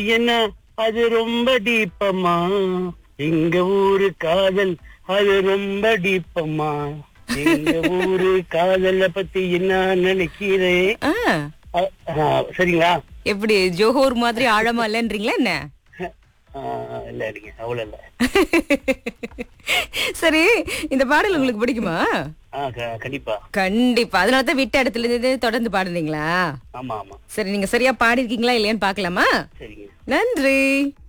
என்ன அது ரொம்ப டீப்பம்மா எங்க ஊரு காதல் அது ரொம்ப டீப்பம்மா எங்க ஊரு காதல பத்தி என்ன நினைக்கிறேன் ஆ, அ- ஆ, சரிங்களா எப்படி ஜோஹோர் மாதிரி ஆழமா இல்லன்றீங்களா என்ன ஆ, இல்ல இல்லைங்க அவ்வளவு இல்ல சரி இந்த பாடல் உங்களுக்கு பிடிக்குமா ஆ க- கண்டிப்பா கண்டிப்பா அதனால தான் விட்ட இடத்துல இருந்து தொடர்ந்து பாடுறீங்களா ஆமா ஆமா சரி நீங்க சரியா பாடிருக்கீங்களா இல்லையான்னு பார்க்கலாமா சரிங்க நன்றி